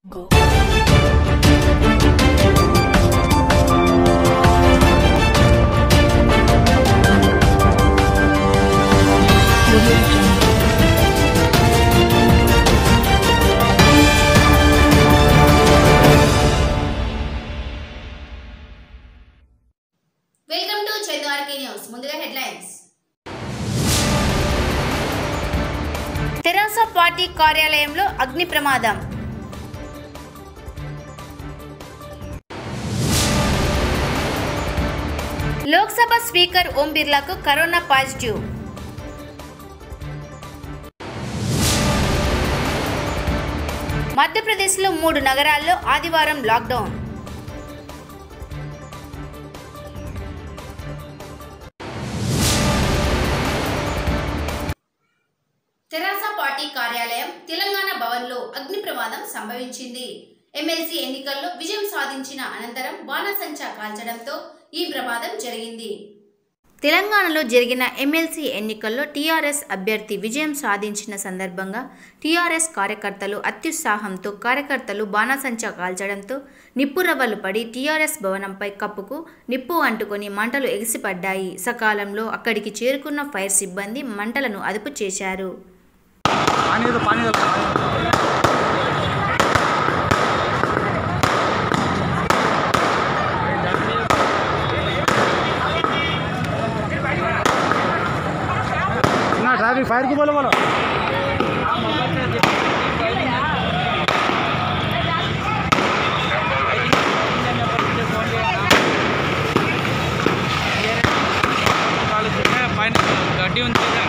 Go. Audio Jungle. Welcome to చైద్వారకి news ముందుగా headlines Terasa party కార్యాలయంలో అగ్ని ప్రమాదం లోక్సభ స్పీకర్ ఓం బిర్లాకు కరోనా పాజిటివ్ మధ్యప్రదేశ్లో మూడు నగరాల్లో ఆదివారం లాక్డౌన్ తెరాస పార్టీ కార్యాలయం తెలంగాణ భవన్లో అగ్ని ప్రమాదం సంభవించింది ఎమ్మెల్సీ ఎన్నికల్లో విజయం సాధించిన అనంతరం బాణసంచా కాల్చడంతో ఈ ప్రమాదం జరిగింది తెలంగాణలో జరిగిన ఎమ్మెల్సీ ఎన్నికల్లో టీఆర్ఎస్ అభ్యర్థి విజయం సాధించిన సందర్భంగా టీఆర్ఎస్ కార్యకర్తలు అత్యుత్సాహంతో కార్యకర్తలు బాణసంచా కాల్చడంతో నిప్పురవ్వలు పడి టీఆర్ఎస్ భవనంపై కప్పుకు నిప్పు అంటుకొని మంటలు ఎగిసిపడ్డాయి సకాలంలో అక్కడికి చేరుకున్న ఫైర్ సిబ్బంది మంటలను అదుపు చేశారు पानी दो पानी दो पानी दो। ना ट्रैफिक फायर को बोलो बोलो పైన గడ్డి ఉంది కదా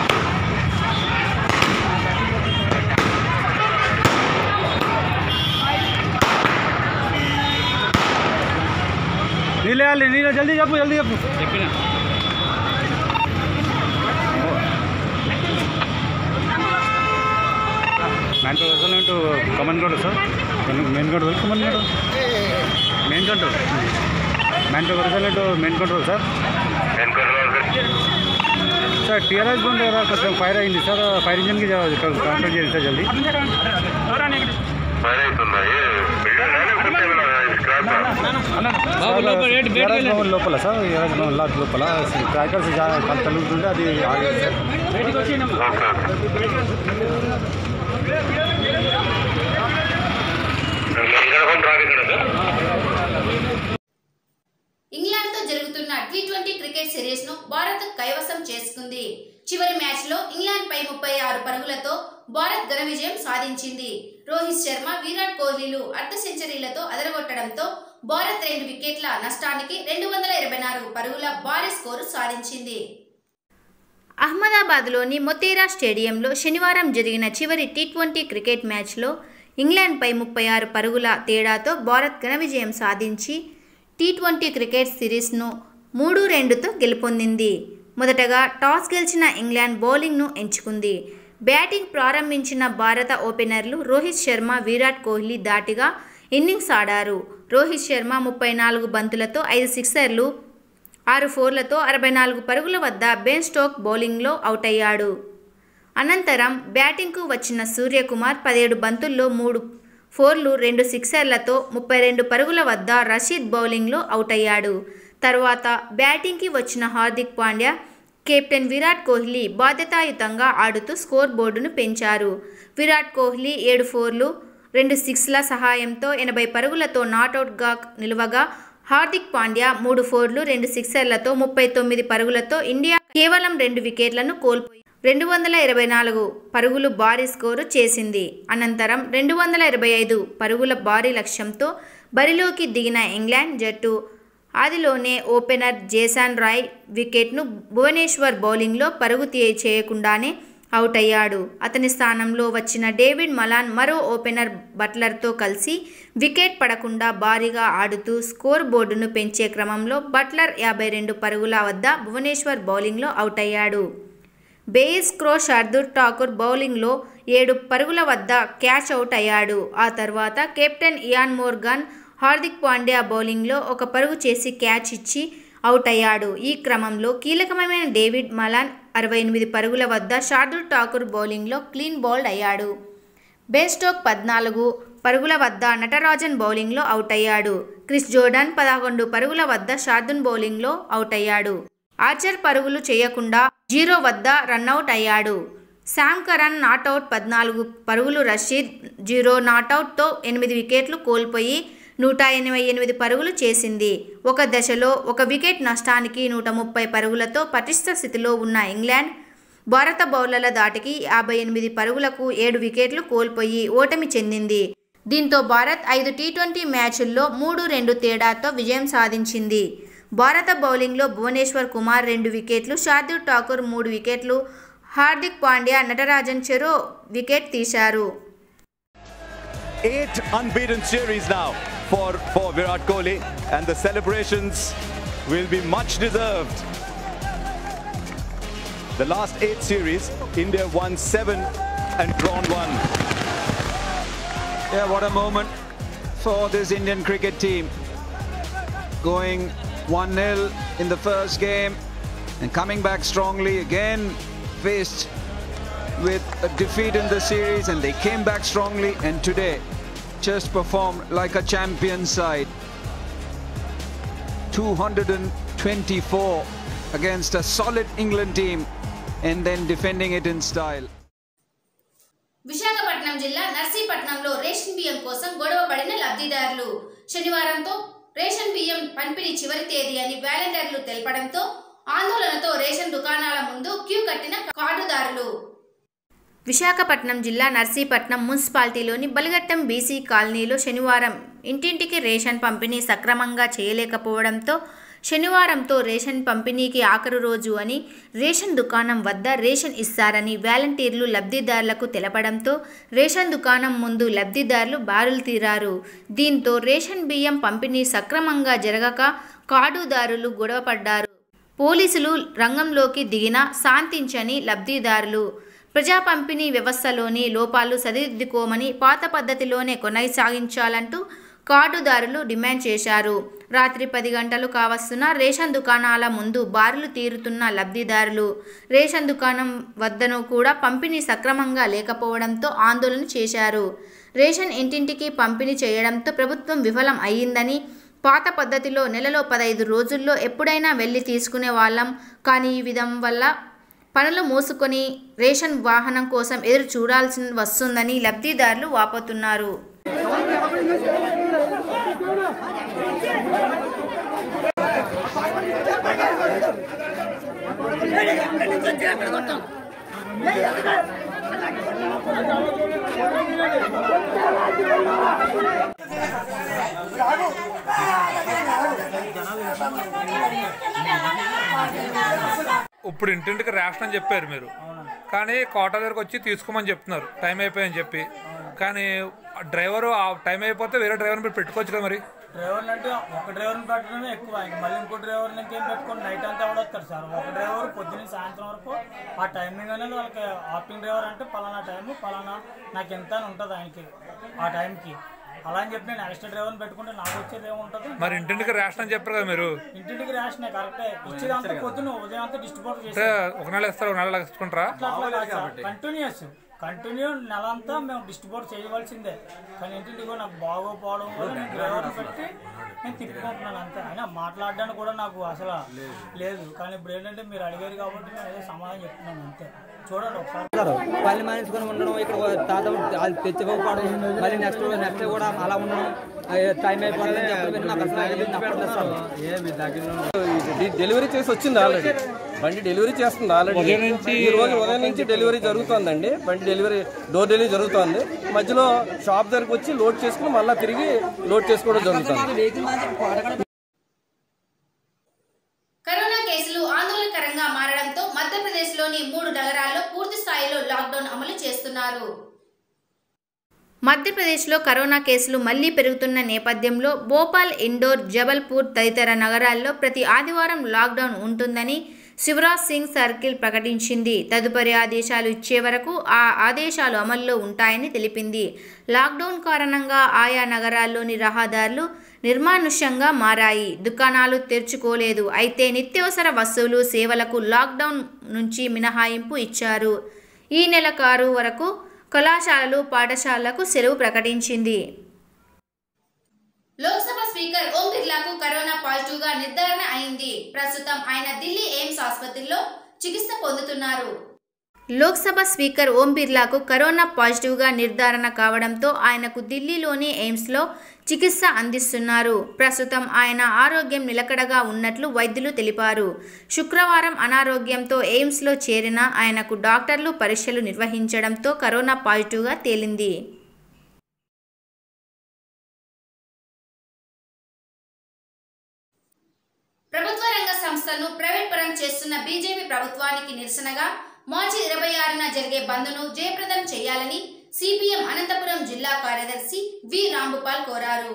नीले वाले नीले जल्दी చెప్పు జల్దీ చెప్పు చెప్పిన man professor to common road sir main control common control main control man professor to main control sir sir TRS బండ్ దగ్గర కొంచెం ఫైర్ అయింది సార్ ఫైర్ ఇంజిన్కి కాంటాక్ట్ చేయండి సార్ జల్దీ ఫైర్ అవుతుందా ఏ బిల్డింగ్ లేకపోతే ఏమైనా స్క్రాప్ బాబు లోపల రేటు బయటకు టీఆర్ఎస్ వెళ్ళండి. భవన్ లోపల సార్ టీఆర్ఎస్ భవన్ లాక్ లోపల క్రాకర్స్ తలుగుతుంటే అది ఆగేది సార్ ఓకే ఇక్కడ హోమ్ ట్రాఫిక్ సార్ ఇంగ్లాండ్తో జరుగుతున్న టీ ట్వంటీ క్రికెట్ సిరీస్ ను భారత్ కైవసం చేసుకుంది చివరి మ్యాచ్ లో ఇంగ్లాండ్ పై ముప్పై ఆరు పరుగులతో భారత్ ఘన విజయం సాధించింది రోహిత్ శర్మ విరాట్ కోహ్లీలు అర్ధ సెంచరీలతో అదరగొట్టడంతో భారత్ రెండు వికెట్ల నష్టానికి రెండు వందల ఇరవై నాలుగు పరుగుల భారీ స్కోరు సాధించింది అహ్మదాబాద్లోని మొతేరా స్టేడియంలో శనివారం జరిగిన చివరి టీ ట్వంటీ క్రికెట్ మ్యాచ్లో ఇంగ్లాండ్పై ముప్పై ఆరు పరుగుల తేడాతో భారత్ ఘన విజయం సాధించి టీ ట్వంటీ క్రికెట్ సిరీస్ను మూడు రెండుతో గెలుపొందింది మొదటగా టాస్ గెలిచిన ఇంగ్లాండ్ బౌలింగ్ను ఎంచుకుంది బ్యాటింగ్ ప్రారంభించిన భారత ఓపెనర్లు రోహిత్ శర్మ విరాట్ కోహ్లీ దాటిగా ఇన్నింగ్స్ ఆడారు రోహిత్ శర్మ ముప్పై నాలుగు బంతులతో ఐదు సిక్సర్లు ఆరు ఫోర్లతో అరవై నాలుగు పరుగుల వద్ద బెన్ స్టోక్ బౌలింగ్లో అవుట్ అయ్యాడు అనంతరం బ్యాటింగ్కు వచ్చిన సూర్యకుమార్ పదిహేడు బంతుల్లో మూడు ఫోర్లు రెండు సిక్సర్లతో ముప్పై రెండు పరుగుల వద్ద రషీద్ బౌలింగ్లో అవుట్ అయ్యాడు తర్వాత బ్యాటింగ్కి వచ్చిన హార్దిక్ పాండ్యా కెప్టెన్ విరాట్ కోహ్లీ బాధ్యతాయుతంగా ఆడుతూ స్కోర్ బోర్డును పెంచారు విరాట్ కోహ్లీ ఏడు ఫోర్లు రెండు సిక్స్ల సహాయంతో ఎనభై పరుగులతో నాటౌట్గా నిలువగా హార్దిక్ పాండ్యా మూడు ఫోర్లు రెండు సిక్సర్లతో ముప్పై తొమ్మిది పరుగులతో ఇండియా కేవలం రెండు వికెట్లను కోల్పోయి రెండు వందల ఇరవై నాలుగు పరుగులు భారీ స్కోరు చేసింది అనంతరం రెండు వందల ఇరవై ఐదు పరుగుల భారీ లక్ష్యంతో బరిలోకి దిగిన ఇంగ్లాండ్ జట్టు ఆదిలోనే ఓపెనర్ జేసాన్ రాయ్ వికెట్ను భువనేశ్వర్ బౌలింగ్లో పరుగు తీ- చేయకుండానే అవుట్ అయ్యాడు అతని స్థానంలో వచ్చిన డేవిడ్ మలాన్ మరో ఓపెనర్ బట్లర్తో కలిసి వికెట్ పడకుండా భారీగా ఆడుతూ స్కోర్ బోర్డును పెంచే క్రమంలో బట్లర్ యాభై రెండు పరుగుల వద్ద భువనేశ్వర్ బౌలింగ్లో అవుట్ అయ్యాడు బేయిస్ క్రో షర్దుర్ ఠాకూర్ బౌలింగ్లో ఏడు పరుగుల వద్ద క్యాచ్ అవుట్ అయ్యాడు ఆ తర్వాత captain Eoin Morgan Hardik Pandya బౌలింగ్లో ఒక పరుగు చేసి క్యాచ్ ఇచ్చి అవుట్ అయ్యాడు ఈ క్రమంలో కీలకమైన డేవిడ్ మలాన్ అరవై ఎనిమిది పరుగుల వద్ద షార్దుల్ ఠాకూర్ బౌలింగ్లో క్లీన్ బౌల్డ్ అయ్యాడు బెన్ స్టోక్ పద్నాలుగు పరుగుల వద్ద నటరాజన్ బౌలింగ్లో అవుట్ అయ్యాడు క్రిస్ జోర్డాన్ పదకొండు పరుగుల వద్ద షార్దున్ బౌలింగ్లో అవుట్ అయ్యాడు ఆర్చర్ పరుగులు చేయకుండా జీరో వద్ద రన్అట్ అయ్యాడు శామ్ కరణ్ నాటౌట్ పద్నాలుగు పరుగులు రషీద్ జీరో నాటౌట్తో ఎనిమిది వికెట్లు కోల్పోయి నూట ఎనభై ఎనిమిది పరుగులు చేసింది ఒక దశలో ఒక వికెట్ నష్టానికి నూట ముప్పై పరుగులతో పటిష్ట స్థితిలో ఉన్న ఇంగ్లాండ్ భారత బౌలర్ల దాటికి యాభై ఎనిమిది పరుగులకు ఏడు వికెట్లు కోల్పోయి ఓటమి చెందింది దీంతో భారత్ ఐదు టీ ట్వంటీ మ్యాచ్ల్లో మూడు రెండు తేడాతో విజయం సాధించింది భారత బౌలింగ్లో భువనేశ్వర్ కుమార్ రెండు వికెట్లు షార్దుల్ ఠాకూర్ మూడు వికెట్లు హార్దిక్ పాండ్యా నటరాజన్ చెరో వికెట్ తీశారు eight unbeaten series now for, for Virat Kohli, and the celebrations will be much deserved. The last eight series, India won seven and drawn one. Yeah, what a moment for this Indian cricket team. Going 1 0 in the first game and coming back strongly again, faced with a defeat in the series, and they came back strongly. And today, just performed like a champion side. 224 against a solid England team, and then defending it in style. Visakhapatnam జిల్లా నర్సీపట్నంలో ration బియ్యం కోసం గొడవ పడిన లబ్ధిదారులు శనివారంతో ration బియ్యం పంపిణీ చివరి తేదీ అని వాలంటీర్లు తెలపడంతో ఆందోళనతో రేషన్ దుకాణాల ముందు క్యూ కట్టిన కార్డుదారులు విశాఖపట్నం జిల్లా నర్సీపట్నం మున్సిపాలిటీలోని బలిగట్టం బీసీ కాలనీలో శనివారం ఇంటింటికి రేషన్ పంపిణీ సక్రమంగా చేయలేకపోవడంతో శనివారంతో రేషన్ పంపిణీకి ఆఖరు రోజు అని రేషన్ దుకాణం వద్ద రేషన్ ఇస్తారని వాలంటీర్లు లబ్ధిదారులకు తెలపడంతో రేషన్ దుకాణం ముందు లబ్ధిదారులు బారులు తీరారు దీంతో రేషన్ బియ్యం పంపిణీ సక్రమంగా జరగక కార్డుదారులు గొడవపడ్డారు పోలీసులు రంగంలోకి దిగినా శాంతించని లబ్ధిదారులు ప్రజా పంపిణీ వ్యవస్థలోని లోపాలు సరిదిద్దుకోమని పాత పద్ధతిలోనే కొనసాగించాలంటూ కార్డుదారులు డిమాండ్ చేశారు రాత్రి పది గంటలు కావస్తున్న రేషన్ దుకాణాల ముందు బారులు తీరుతున్న లబ్ధిదారులు రేషన్ దుకాణం వద్దను కూడా పంపిణీ సక్రమంగా లేకపోవడంతో ఆందోళన చేశారు రేషన్ ఇంటింటికి పంపిణీ చేయడంతో ప్రభుత్వం విఫలం అయ్యిందని పాత పద్ధతిలో నెలలో పదహైదు రోజుల్లో ఎప్పుడైనా వెళ్ళి తీసుకునే వాళ్ళం కానీ ఈ విధం వల్ల పనులు మూసుకొని రేషన్ వాహనం కోసం ఎదురు చూడాల్సి వస్తుందని లబ్ధిదారులు వాపోతున్నారు ఇప్పుడు ఇంటింటికి రేషన్ అని చెప్పారు మీరు కానీ కోట దగ్గరకు వచ్చి తీసుకోమని చెప్తున్నారు టైం అయిపోయని చెప్పి కానీ డ్రైవర్ ఆ టైం అయిపోతే వేరే డ్రైవర్ని మీరు పెట్టుకోవచ్చు కదా మరి డ్రైవర్ని అంటే ఒక డ్రైవర్ని పెట్టడమే ఎక్కువ ఇంక మళ్ళీ ఇంకో డ్రైవర్ని ఇంకేం పెట్టుకొని నైట్ అంతా ఎవడొస్తారు సార్ ఒక డ్రైవర్ పొద్దున్న సాయంత్రం వరకు ఆ టైమింగ్ అనేది వాళ్ళకి ఆపింగ్ డ్రైవర్ అంటే పలానా టైము పలానా నాకు ఎంత అని ఉంటుంది ఆయనకి ఆ టైంకి అలా అని చెప్పి నేను ఎక్స్ట్రా డ్రైవర్ని పెట్టుకుంటే నాకు వచ్చేది ఏముంటుంది మరి ఇంటింటికి రేషన్ అని చెప్పారు కదా మీరు ఇంటింటికి రేషనే కరెక్టే ఇచ్చేదంతా పొద్దున్న ఉదయం అంతా డిస్ట్రిబ్యూట్ అంటే చేసి ఒక నెల ఇస్తారు ఒక నెల ఇచ్చుకుంటారా కంటిన్యూస్ కంటిన్యూ నెల అంతా మేము డిస్ట్రిబ్యూట్ చేయవలసిందే కానీ ఇంటింటికి నాకు బాగోపోవడం వల్ల నేను డ్రైవర్ పెట్టి నేను తిప్పుకుంటున్నాను అంతే అయినా మాట్లాడడానికి కూడా నాకు అసలు లేదు కానీ ఇప్పుడు ఏంటంటే మీరు అడిగారు కాబట్టి నేను అదే సమాధానం చెప్తున్నాను అంతే చూడండి ఒకసారి పని మానేసుకొని ఉండడం ఇక్కడ తాత వాళ్ళు తెచ్చిపోవడం మళ్ళీ నెక్స్ట్ నెక్స్ట్ కూడా అలా ఉండడం టైం అయిపోతుందని చెప్పడం నాకు అసలు ఐడియా తప్పట్లేదు సార్. డె- డెలివరీ చేసి వచ్చింది ఆల్రెడీ బండి డెలివరీ చేస్తుంది ఆల్రెడీ ఈ రోజు ఉదయం నుంచి డెలివరీ జరుగుతుందండి బండి డెలివరీ డోర్ డెలివరీ జరుగుతుంది మధ్యలో షాప్ దగ్గరకు వచ్చి లోడ్ చేసుకుని మళ్ళీ తిరిగి లోడ్ చేసుకోవడం జరుగుతుంది కరోనా కేసులు ఆందోళనకరంగా మారడంతో మధ్యప్రదేశ్లోని మూడు నగరాల్లో పూర్తి స్థాయిలో లాక్డౌన్ అమలు చేస్తున్నారు మధ్యప్రదేశ్లో కరోనా కేసులు మళ్లీ పెరుగుతున్న నేపథ్యంలో భోపాల్ ఇండోర్ జబల్పూర్ తదితర నగరాల్లో ప్రతి ఆదివారం లాక్డౌన్ ఉంటుందని శివరాజ్ సింగ్ సర్కిల్ ప్రకటించింది తదుపరి ఆదేశాలు ఇచ్చే వరకు ఆ ఆదేశాలు అమల్లో ఉంటాయని తెలిపింది లాక్డౌన్ కారణంగా ఆయా నగరాల్లోని రహదారులు నిర్మానుష్యంగా మారాయి దుకాణాలు తెరుచుకోలేదు అయితే నిత్యావసర వస్తువులు సేవలకు లాక్డౌన్ నుంచి మినహాయింపు ఇచ్చారు ఈ నెల కారు వరకు కళాశాలలు పాఠశాలలకు సెలవు ప్రకటించింది లోక్సభ స్పీకర్ ఓం బిర్లాకు కరోనా పాజిటివ్ గా నిర్ధారణ అయింది ప్రస్తుతం ఆయన ఢిల్లీ ఎయిమ్స్ ఆసుపత్రిలో చికిత్స పొందుతున్నారు లోక్సభ స్పీకర్ ఓం బిర్లాకు కరోనా పాజిటివ్గా నిర్ధారణ కావడంతో ఆయనకు ఢిల్లీలోని ఎయిమ్స్లో చికిత్స అందిస్తున్నారు ప్రస్తుతం ఆయన ఆరోగ్యం నిలకడగా ఉన్నట్లు వైద్యులు తెలిపారు శుక్రవారం అనారోగ్యంతో ఎయిమ్స్లో చేరిన ఆయనకు డాక్టర్లు పరీక్షలు నిర్వహించడంతో కరోనా పాజిటివ్గా తేలింది ప్రభుత్వ రంగ సంస్థలను ప్రైవేట్ పరం చేస్తున్న బీజేపీ ప్రభుత్వానికి నిరసనగా మార్చి ఇరవై ఆరున జరిగే బంద్ను జయప్రదం చేయాలని సిపిఎం అనంతపురం జిల్లా కార్యదర్శి వి రాంభూపాల్ కోరారు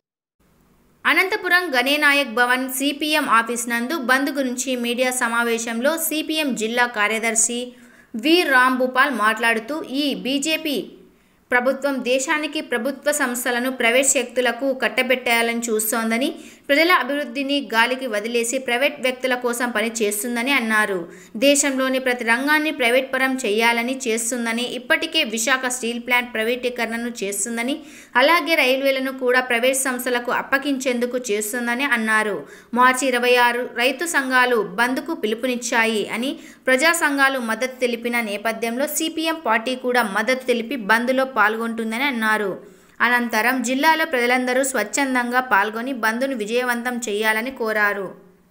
అనంతపురం గణేనాయక్ భవన్ సిపిఎం ఆఫీస్ నందు బంద్ గురించి మీడియా సమావేశంలో సిపిఎం జిల్లా కార్యదర్శి వి రాంభూపాల్ మాట్లాడుతూ ఈ బీజేపీ ప్రభుత్వం దేశానికి ప్రభుత్వ సంస్థలను ప్రైవేట్ శక్తులకు కట్టబెట్టాలని చూస్తోందని ప్రజల అభివృద్ధిని గాలికి వదిలేసి ప్రైవేట్ వ్యక్తుల కోసం పని చేస్తుందని అన్నారు దేశంలోని ప్రతి రంగాన్ని ప్రైవేట్ పరం చేయాలని చేస్తుందని ఇప్పటికే విశాఖ స్టీల్ ప్లాంట్ ప్రైవేటీకరణను చేస్తుందని అలాగే రైల్వేలను కూడా ప్రైవేట్ సంస్థలకు అప్పగించేందుకు చేస్తుందని అన్నారు మార్చి ఇరవై ఆరు రైతు సంఘాలు బంద్కు పిలుపునిచ్చాయి అని ప్రజా సంఘాలు మద్దతు తెలిపిన నేపథ్యంలో సిపిఎం పార్టీ కూడా మద్దతు తెలిపి బంద్లో పాల్గొంటుందని అన్నారు అనంతరం జిల్లాలో ప్రజలందరూ స్వచ్ఛందంగా పాల్గొని బంద్ను విజయవంతం చేయాలని కోరారు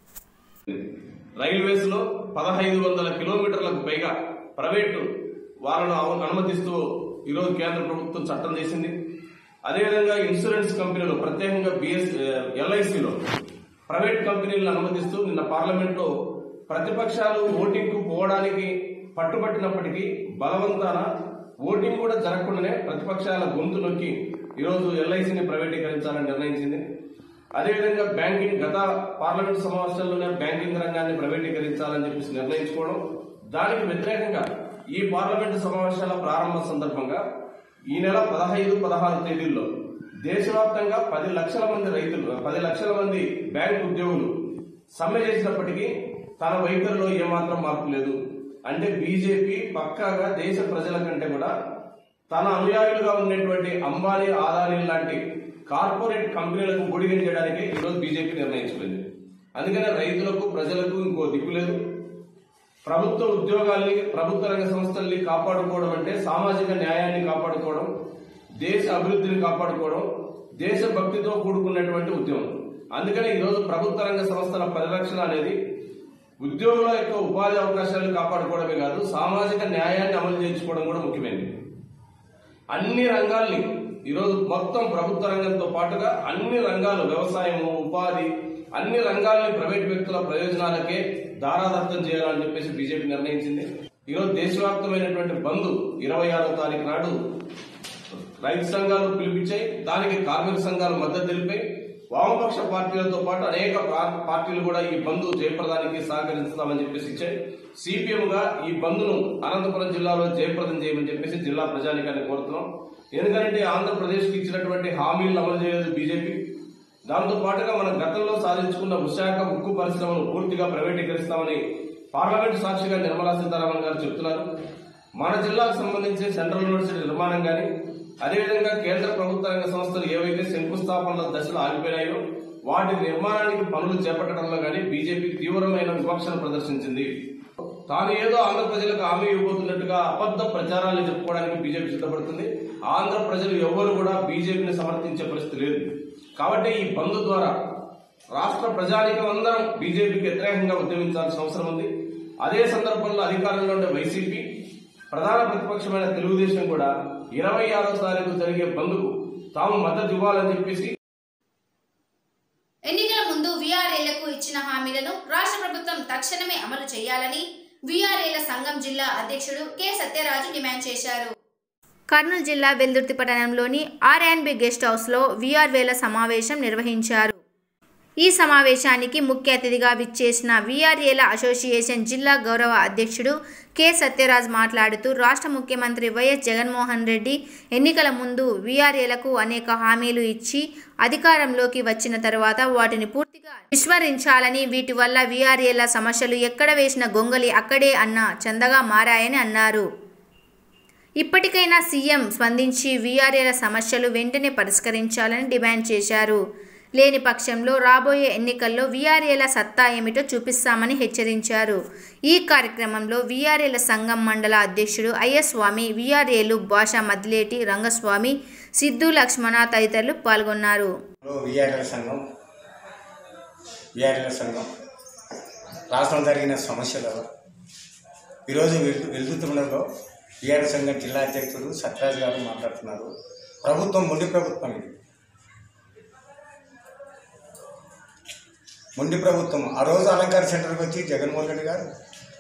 రైల్వేస్ లో పదహైదు వందల కిలోమీటర్లకు పైగా ప్రైవేటు వాళ్ళను అవ- అనుమతిస్తూ ఈరోజు కేంద్ర ప్రభుత్వం చట్టం చేసింది అదేవిధంగా ఇన్సూరెన్స్ కంపెనీలు ప్రత్యేకంగా బిఎస్ ఎల్ఐసిలో ప్రైవేట్ కంపెనీలను అనుమతిస్తూ నిన్న పార్లమెంట్ లో ప్రతిపక్షాలు ఓటింగ్ కు పోవడానికి పట్టుబట్టినప్పటికీ బలవంతాన ఓటింగ్ కూడా జరగకుండానే ప్రతిపక్షాల గొంతు నొక్కి ఈరోజు ఎల్ఐసిని ప్రైవేటీకరించాలని నిర్ణయించింది అదేవిధంగా బ్యాంకింగ్ గత పార్లమెంట్ సమావేశాల్లోనే బ్యాంకింగ్ రంగాన్ని ప్రైవేటీకరించాలని చెప్పేసి నిర్ణయించుకోవడం దానికి వ్యతిరేకంగా ఈ పార్లమెంటు సమావేశాల ప్రారంభ సందర్భంగా ఈ నెల పదహైదు పదహారు తేదీల్లో దేశవ్యాప్తంగా పది లక్షల మంది రైతులు పది లక్షల మంది బ్యాంక్ ఉద్యోగులు సమ్మె చేసినప్పటికీ తన వైఖరిలో ఏమాత్రం మార్పు లేదు అంటే బీజేపీ పక్కాగా దేశ ప్రజల కంటే కూడా తన అనుయాయులుగా ఉన్నటువంటి అంబానీ ఆదానీ లాంటి కార్పొరేట్ కంపెనీలకు గుడిగించడానికి ఈరోజు బీజేపీ నిర్ణయించుకుంది అందుకనే రైతులకు ప్రజలకు ఇంకో దిక్కు లేదు ప్రభుత్వ ఉద్యోగాల్ని ప్రభుత్వ రంగ సంస్థల్ని కాపాడుకోవడం అంటే సామాజిక న్యాయాన్ని కాపాడుకోవడం దేశ అభివృద్ధిని కాపాడుకోవడం దేశ భక్తితో కూడుకున్నటువంటి ఉద్యమం అందుకనే ఈరోజు ప్రభుత్వ రంగ సంస్థల పరిరక్షణ అనేది ఉద్యోగుల యొక్క ఉపాధి అవకాశాలను కాపాడుకోవడమే కాదు సామాజిక న్యాయాన్ని అమలు చేయించుకోవడం కూడా ముఖ్యమైనది అన్ని రంగాల్ని ఈరోజు మొత్తం ప్రభుత్వ రంగంతో పాటుగా అన్ని రంగాలు వ్యవసాయము ఉపాధి అన్ని రంగాల్ని ప్రైవేట్ వ్యక్తుల ప్రయోజనాలకే దారాదత్తం చేయాలని చెప్పేసి బీజేపీ నిర్ణయించింది ఈరోజు దేశవ్యాప్తమైనటువంటి బంద్ ఇరవై ఆరో తారీఖు నాడు రైతు సంఘాలు పిలిపించాయి దానికి కార్మిక సంఘాలు మద్దతు తెలిపాయి వామపక్ష పార్టీలతో పాటు అనేక పా- పార్టీలు కూడా ఈ బంద్ జయప్రదానికి సహకరిస్తామని చెప్పేసి ఇచ్చాయి సిపిఎం గా ఈ బంద్ను అనంతపురం జిల్లాలో జయప్రదం చేయమని చెప్పేసి జిల్లా ప్రజానికాన్ని కోరుతున్నాం ఎందుకంటే ఆంధ్రప్రదేశ్ కి ఇచ్చినటువంటి హామీలను అమలు చేయలేదు బీజేపీ దాంతో పాటుగా మనం గతంలో సాధించుకున్న విశాఖ ఉక్కు పరిశ్రమను పూర్తిగా ప్రైవేటీకరిస్తామని పార్లమెంట్ సాక్షిగా నిర్మలా సీతారామన్ గారు చెప్తున్నారు మన జిల్లాకు సంబంధించి సెంట్రల్ యూనివర్సిటీ నిర్మాణం కానీ అదేవిధంగా కేంద్ర ప్రభుత్వ రంగ సంస్థలు ఏవైతే శంకుస్థాపనల దశలో ఆగిపోయినాయో వాటి నిర్మాణానికి పనులు చేపట్టడంలో కానీ బీజేపీ తీవ్రమైన వివక్షను ప్రదర్శించింది తాను ఏదో ఆంధ్ర ప్రజలకు హామీ ఇవ్వబోతున్నట్టుగా అబద్ధ ప్రచారాలు చెప్పుకోవడానికి బీజేపీ సిద్ధపడుతుంది ఆంధ్ర ప్రజలు ఎవ్వరు కూడా బీజేపీని సమర్థించే పరిస్థితి లేదు కాబట్టి ఈ బంద్ ద్వారా రాష్ట్ర ప్రజానికం అందరం బీజేపీకి వ్యతిరేకంగా ఉద్యమించాల్సిన అవసరం ఉంది అదే సందర్భంలో అధికారంలో ఉండే వైసీపీ ప్రధాన ప్రతిపక్షమైన తెలుగుదేశం కూడా ఇరవై ఆరో తారీఖు జరిగే బంద్కు తాము మద్దతు ఇవ్వాలని చెప్పేసి ఎన్నికల ముందు వీఆర్ఏలకు ఇచ్చిన హామీలను రాష్ట్ర ప్రభుత్వం తక్షణమే అమలు చేయాలని వీఆర్ఏల సంఘం జిల్లా అధ్యక్షుడు కె సత్యరాజు డిమాండ్ చేశారు కర్నూలు జిల్లా వెల్దుర్తి పట్టణంలోని ఆర్ఎన్బి గెస్ట్ హౌస్లో వీఆర్వేల సమావేశం నిర్వహించారు ఈ సమావేశానికి ముఖ్య అతిథిగా విచ్చేసిన వీఆర్ఏల అసోసియేషన్ జిల్లా గౌరవ అధ్యక్షుడు కె సత్యరాజ్ మాట్లాడుతూ రాష్ట్ర ముఖ్యమంత్రి వైఎస్ జగన్మోహన్ రెడ్డి ఎన్నికల ముందు వీఆర్ఏలకు అనేక హామీలు ఇచ్చి అధికారంలోకి వచ్చిన తర్వాత వాటిని పూర్తిగా విస్మరించాలని వీటి వల్ల వీఆర్ఏల సమస్యలు ఎక్కడ వేసిన గొంగలి అక్కడే అన్న చందగా మారాయని అన్నారు ఇప్పటికైనా సీఎం స్పందించి వీఆర్ఏల సమస్యలు వెంటనే పరిష్కరించాలని డిమాండ్ చేశారు లేని పక్షంలో రాబోయే ఎన్నికల్లో వీఆర్ఏల సత్తా ఏమిటో చూపిస్తామని హెచ్చరించారు ఈ కార్యక్రమంలో వీఆర్ఏల సంఘం మండల అధ్యక్షుడు అయ్యస్వామి వీఆర్ఏలు భాషా మద్దిలేటి రంగస్వామి సిద్ధు లక్ష్మణ తదితరులు పాల్గొన్నారు విఆర్ఎల్ సంఘం విఆర్ఎల్ సంఘం రాష్ట్రం జరిగిన సమస్యలు ఈరోజు వెలు వెలుగుతున్నలో విఆర్ఎల్ సంఘం జిల్లా అధ్యక్షుడు సత్యరాజ్ గారు మాట్లాడుతున్నారు ప్రభుత్వం మొండి ప్రభుత్వం ఇది మొండి ప్రభుత్వం ఆ రోజు అలంకార సెంటర్కి వచ్చి జగన్మోహన్ రెడ్డి గారు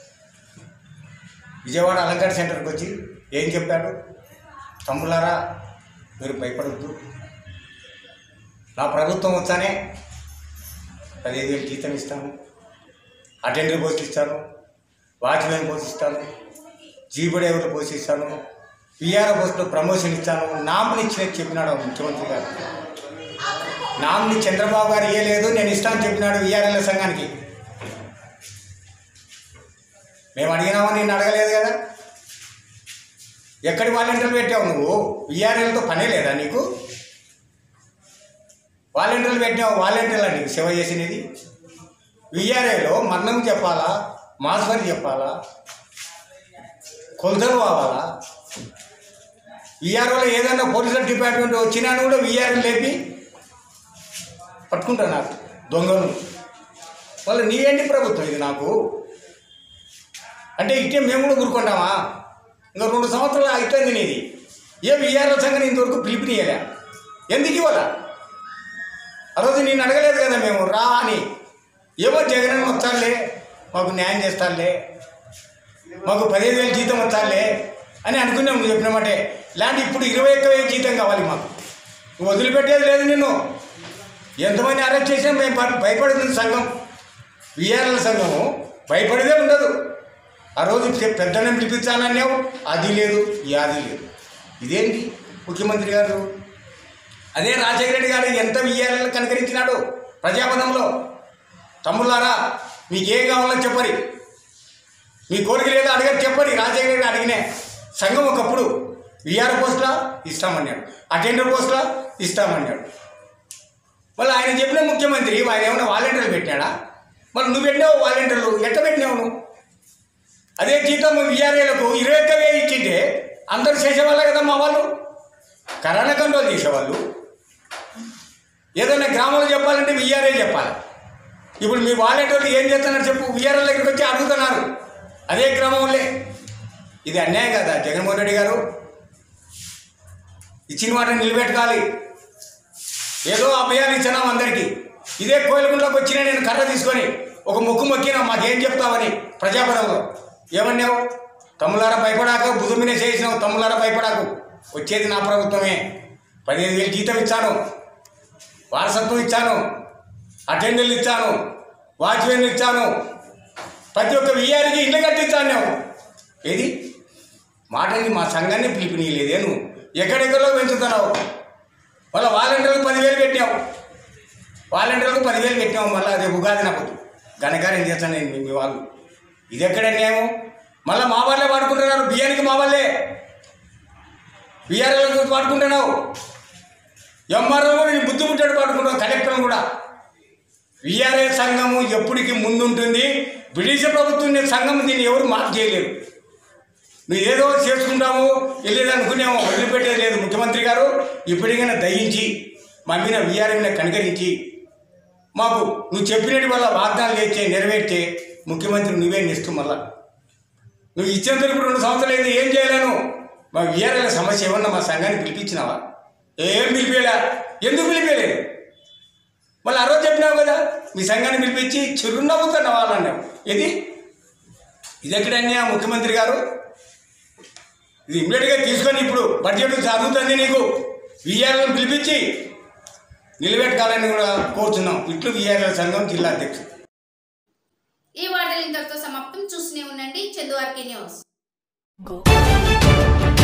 విజయవాడ అలంకార సెంటర్కి వచ్చి ఏం చెప్పాడు తమ్ములారా మీరు భయపడవద్దు నా ప్రభుత్వం వచ్చానే పదిహేను వేలు జీతం ఇస్తాను అటెండర్ పోషిస్తాను వాచ్మెన్ పోషిస్తాను జీబుడేవులు పోషిస్తాను పిఆర్ పోస్టులో ప్రమోషన్ ఇస్తాను నామిని ఇచ్చిన చెప్పినాడు ముఖ్యమంత్రి గారు నామిని చంద్రబాబు గారు ఇయ్యలేదు నేను ఇస్తాను చెప్పినాడు విఆర్ఎల్ సంఘానికి మేము అడిగినామని నేను అడగలేదు కదా ఎక్కడి వాలంటీర్లు పెట్టావు నువ్వు విఆర్ఎల్తో పనే లేదా నీకు వాలంటీర్లు పెట్టినావు వాలంటీర్లు నీకు సేవ చేసినది విఆర్ఏలో మరణం చెప్పాలా మాస్వరి చెప్పాలా కొలతలు కావాలా విఆర్ఓలో ఏదైనా పోలీసుల డిపార్ట్మెంట్ వచ్చినా కూడా విఆర్ఏ లేపి పట్టుకుంటా నాకు దొంగలు మళ్ళీ నీ ఏంటి ప్రభుత్వం ఇది నాకు అంటే ఇట్టే మేము కూడా ఊరుకుంటామా ఇంకా రెండు సంవత్సరాలు అయిపోయింది నీది ఏ విఆర్ఓ సంఘం ఇంతవరకు పిలుపునియలే ఎందుకు ఇవ్వాలా ఆ రోజు నేను అడగలేదు కదా మేము రా అని ఏమో జగన్ వచ్చాలే మాకు న్యాయం చేస్తానులే మాకు పదిహేను వేలు జీతం వచ్చాలే అని అనుకున్నాం నువ్వు చెప్పినమాటే ఇలాంటి ఇప్పుడు ఇరవై ఒక్క వేలు జీతం కావాలి మాకు నువ్వు వదిలిపెట్టేది లేదు నిన్ను ఎంతమంది అరెస్ట్ చేసినా మేము భయ- భయపడుతుంది సంఘం విఆర్ఎల్ సంఘము భయపడేదే ఉండదు ఆ రోజు పె- పెద్దనే పిలిపించాలన్నావు అది లేదు ఈ అది లేదు ఇదేంటి ముఖ్యమంత్రి గారు అదే రాజశేఖర రెడ్డి గారు ఎంత విఆర్ఎల్ కనుకరించినాడు ప్రజాపదంలో తమ్ముళ్ళారా మీకేం కావాలో చెప్పరి మీ కోరిక లేదో అడగరు చెప్పరి రాజశేఖర రెడ్డి అడిగినే సంఘం ఒకప్పుడు విఆర్ పోస్టులా ఇస్తామన్నాడు అటెండర్ పోస్టులా ఇస్తామన్నాడు మళ్ళీ ఆయన చెప్పిన ముఖ్యమంత్రి ఆయన ఏమైనా వాలంటీర్లు పెట్టాడా మరి నువ్వు పెట్టినావు వాలంటీర్లు ఎట్ట పెట్టినావు నువ్వు అదే జీతం విఆర్ఏలకు ఇరవై ఒక్క వేలు ఇచ్చింటే అందరూ చేసేవాళ్ళే కదా మా వాళ్ళు కరోనా కంట్రోల్ చేసేవాళ్ళు ఏదైనా గ్రామంలో చెప్పాలంటే విఆర్ఏ చెప్పాలి ఇప్పుడు మీ వాలంటీర్లు ఏం చేస్తున్నారు చెప్పు విఆర్ఎల్ దగ్గరికి వచ్చి అడుగుతున్నారు అదే గ్రామంలో ఇది అన్యాయం కదా జగన్మోహన్ రెడ్డి గారు ఇచ్చిన మాట నిలబెట్టుకోవాలి ఏదో అభయాలు ఇచ్చినాం అందరికీ ఇదే కోయిలగుండలోకి వచ్చినా నేను కర్ర తీసుకొని ఒక ముక్కు మొక్కినా మాకేం చెప్తావని ప్రజాపదంలో ఏమన్నావు తమ్ములారా భయపడాక భుజమినే చేసినావు తమ్ములారా భయపడాకు వచ్చేది నా ప్రభుత్వమే పదిహేను వేలు జీతం ఇచ్చాను వారసత్వం ఇచ్చాను అటెండర్లు ఇచ్చాను వాచ్మెన్లు ఇచ్చాను ప్రతి ఒక్క విఆర్కి ఇల్లు కట్టించాను నేను ఏది మాటని మా సంఘాన్ని పిలిపినీయలేదే నువ్వు ఎక్కడెక్కడో పెంచుతున్నావు మళ్ళీ వాలంటీర్లకు పదివేలు పెట్టావు వాలంటీర్లకు పదివేలు పెట్టాము మళ్ళీ అదే ఉగాది నాకు ఘనకార్యం చేస్తాను నేను మీ- మీ వాళ్ళు ఇది ఎక్కడ అన్యాయం మళ్ళీ మా వాళ్ళే వాడుకుంటున్నారు బియ్యానికి మా వాళ్ళే బీఆర్ఎల్ వాడుకుంటున్నావు ఎంఆర్ఓ కూడా నేను బుద్ధి పుట్టాడు పాడుకుంటాం కలెక్టర్ కూడా విఆర్ఏ సంఘము ఎప్పటికీ ముందుంటుంది బ్రిటిష్ ప్రభుత్వం నేను సంఘం దీన్ని ఎవరు మార్పు చేయలేరు నువ్వు ఏదో చేసుకుంటాము వెళ్ళేది అనుకునేమో వదిలిపెట్టేది లేదు ముఖ్యమంత్రి గారు ఇప్పటికైనా దయించి మా మీద విఆర్ఏ మీద కనికరించి మాకు నువ్వు చెప్పినట్టు వల్ల వాగ్దానాలు చేస్తే నెరవేర్చే ముఖ్యమంత్రి నువ్వే నిస్తూ మళ్ళా నువ్వు ఇచ్చేంత ఇప్పుడు రెండు సంవత్సరాలు అయితే ఏం చేయలేను మా విఆర్ఎల్ సమస్య ఏమన్నా మా సంఘాన్ని పిలిపించినావా ఏం పిలిపేలా ఎందుకు పిలిపేలేదు మళ్ళీ ఆ రోజు చెప్పినావు కదా మీ సంఘాన్ని పిలిపించి చిరునవ్వుతున్న వాళ్ళన్నావు ఇది ఇది ఎక్కడన్నా ముఖ్యమంత్రి గారు ఇది ఇమ్మీడియట్గా తీసుకొని ఇప్పుడు బడ్జెట్ చదువుతుంది నీకు విఆర్ఎల్ పిలిపించి నిలబెట్టుకోవాలని కూడా కోరుతున్నాం ఇట్లు విఆర్ఎల్ సంఘం జిల్లా అధ్యక్షుడు ఈ వార్తలు ఇంతటితో సమాప్తం చూస్తూనే ఉండండి చందు ఆర్కే న్యూస్